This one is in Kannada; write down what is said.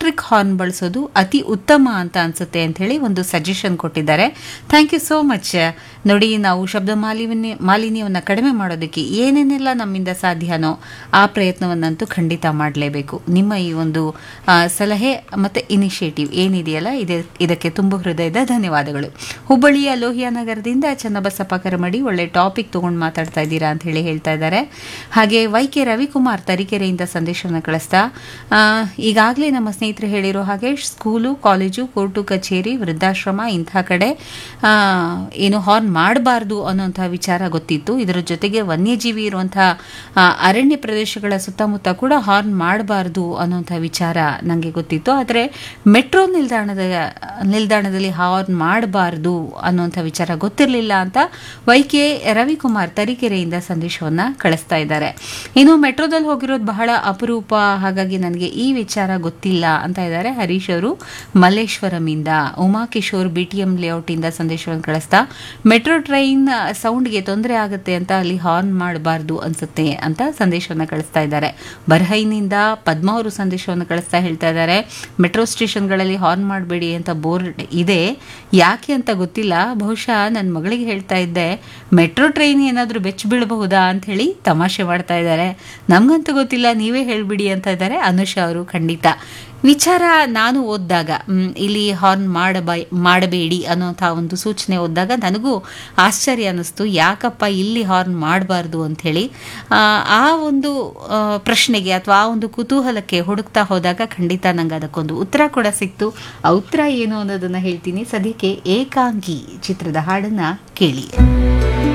ಎಲೆಕ್ಟ್ರಿಕ್ ಹಾರ್ನ್ ಬಳಸೋದು ಅತಿ ಉತ್ತಮ ಅಂತ ಅನ್ಸುತ್ತೆ ಅಂತ ಹೇಳಿ ಒಂದು ಸಜೆಷನ್ ಕೊಟ್ಟಿದ್ದಾರೆ ಥ್ಯಾಂಕ್ ಯು ಸೋ ಮಚ್ ನೋಡಿ ನಾವು ಶಬ್ದ ಮಾಲಿನ್ಯ ಮಾಲಿನ್ಯವನ್ನು ಕಡಿಮೆ ಮಾಡೋದಕ್ಕೆ ಏನೇನೆಲ್ಲ ನಮ್ಮಿಂದ ಸಾಧ್ಯನೋ ಆ ಪ್ರಯತ್ನವನ್ನಂತೂ ಖಂಡಿತ ಮಾಡಲೇಬೇಕು ನಿಮ್ಮ ಈ ಒಂದು ಆ, ಸಲಹೆ ಮತ್ತು ಇನಿಷಿಯೇಟಿವ್ ಏನಿದೆಯಲ್ಲ ಇದೆ ಇದಕ್ಕೆ ತುಂಬ ಹೃದಯದ ಧನ್ಯವಾದಗಳು ಹುಬ್ಬಳ್ಳಿಯ ಲೋಹಿಯಾ ನಗರದಿಂದ ಚನ್ನಬಸಪ್ಪ ಕರಮಡಿ ಒಳ್ಳೆ ಟಾಪಿಕ್ ತಗೊಂಡು ಮಾತಾಡ್ತಾ ಇದ್ದೀರಾ ಅಂತ ಹೇಳಿ ಹೇಳ್ತಾ ಇದ್ದಾರೆ ಹಾಗೆ ವೈ ಕೆ ರವಿಕುಮಾರ್ ತರೀಕೆರೆಯಿಂದ ಸಂದೇಶವನ್ನು ಕಳಿಸ್ತಾ ಈಗಾಗಲೇ ನಮ್ಮ ಸ್ನೇಹಿತರು ಹೇಳಿರೋ ಹಾಗೆ ಸ್ಕೂಲು ಕಾಲೇಜು ಕೋರ್ಟು ಕಚೇರಿ ವೃದ್ಧಾಶ್ರಮ ಇಂಥ ಕಡೆ ಆ, ಏನು ಹಾರ್ನ್ ಮಾಡಬಾರ್ದು ಅನ್ನೋಂಥ ವಿಚಾರ ಗೊತ್ತಿತ್ತು ಇದರ ಜೊತೆಗೆ ವನ್ಯಜೀವಿ ಇರುವಂಥ ಆ, ಅರಣ್ಯ ಪ್ರದೇಶಗಳ ಸುತ್ತಮುತ್ತ ಕೂಡ ಹಾರ್ನ್ ಮಾಡಬಾರ್ದು ಅನ್ನೋಂಥ ವಿಚಾರ ನನಗೆ ಗೊತ್ತಿತ್ತು ಆದರೆ ಮೆಟ್ರೋ ನಿಲ್ದಾಣದ ನಿಲ್ದಾಣದಲ್ಲಿ ಹಾರ್ನ್ ಮಾಡಬಾರ್ದು ಅನ್ನೋಂಥ ವಿಚಾರ ಗೊತ್ತಿರಲಿಲ್ಲ ಅಂತ ವೈ ಕೆ ರವಿಕುಮಾರ್ ತರೀಕೆರೆಯಿಂದ ಸಂದೇಶವನ್ನು ಕಳಿಸ್ತಾ ಇದ್ದಾರೆ ಇನ್ನು ಮೆಟ್ರೋದಲ್ಲಿ ಹೋಗಿರೋದು ಬಹಳ ಅಪರೂಪ ಹಾಗಾಗಿ ನನಗೆ ಈ ವಿಚಾರ ಗೊತ್ತಿಲ್ಲ ಅಂತ ಇದ್ದಾರೆ ಹರೀಶ್ ಅವರು ಮಲ್ಲೇಶ್ವರಮಿಂದ ಉಮಾಕಿಶೋರ್ ಬಿ ಟಿ ಎಂ ಲೇಔಟಿಂದ ಸಂದೇಶವನ್ನು ಕಳಿಸ್ತಾ ಮೆಟ್ರೋ ಟ್ರೈನ್ ಸೌಂಡ್ಗೆ ತೊಂದರೆ ಆಗುತ್ತೆ ಅಂತ ಅಲ್ಲಿ ಹಾರ್ನ್ ಮಾಡಬಾರ್ದು ಅನ್ಸುತ್ತೆ ಅಂತ ಸಂದೇಶವನ್ನು ಕಳಿಸ್ತಾ ಇದ್ದಾರೆ ಬರ್ಹೈನಿಂದ ಪದ್ಮ ಅವರು ಸಂದೇಶವನ್ನು ಕಳಿಸ್ತಾ ಹೇಳ್ತಾ ಇದ್ದಾರೆ ಮೆಟ್ರೋ ಸ್ಟೇಷನ್ಗಳಲ್ಲಿ ಹಾರ್ನ್ ಮಾಡಬೇಡಿ ಅಂತ ಬೋರ್ಡ್ ಇದೆ ಯಾಕೆ ಅಂತ ಗೊತ್ತಿಲ್ಲ ಬಹುಶಃ ನನ್ನ ಮಗಳಿಗೆ ಹೇಳ್ತಾ ಇದ್ದೆ ಮೆಟ್ರೋ ಟ್ರೈನ್ ಏನಾದರೂ ಬೆಚ್ಚ ಬೀಳಬಹುದಾ ಅಂತ ಹೇಳಿ ತಮಾಷೆ ಮಾಡ್ತಾ ಇದ್ದಾರೆ ನಮಗಂತೂ ಗೊತ್ತಿಲ್ಲ ನೀವೇ ಹೇಳ್ಬಿಡಿ ಅಂತ ಇದ್ದಾರೆ ಅನುಷಾ ಅವರು ಖಂಡಿತ ವಿಚಾರ ನಾನು ಓದಿದಾಗ ಮ್, ಇಲ್ಲಿ ಹಾರ್ನ್ ಮಾಡಬ ಮಾಡಬೇಡಿ ಅನ್ನೋಂಥ ಒಂದು ಸೂಚನೆ ಓದಿದಾಗ ನನಗೂ ಆಶ್ಚರ್ಯ ಅನ್ನಿಸ್ತು ಯಾಕಪ್ಪ ಇಲ್ಲಿ ಹಾರ್ನ್ ಮಾಡಬಾರ್ದು ಅಂಥೇಳಿ ಆ ಒಂದು ಆ, ಪ್ರಶ್ನೆಗೆ ಅಥವಾ ಆ ಒಂದು ಕುತೂಹಲಕ್ಕೆ ಹುಡುಕ್ತಾ ಹೋದಾಗ ಖಂಡಿತ ನಂಗೆ ಅದಕ್ಕೊಂದು ಉತ್ತರ ಕೂಡ ಸಿಕ್ತು ಆ ಉತ್ತರ ಏನು ಅನ್ನೋದನ್ನು ಹೇಳ್ತೀನಿ ಸದ್ಯಕ್ಕೆ ಏಕಾಂಗಿ ಚಿತ್ರದ ಹಾಡನ್ನು ಕೇಳಿ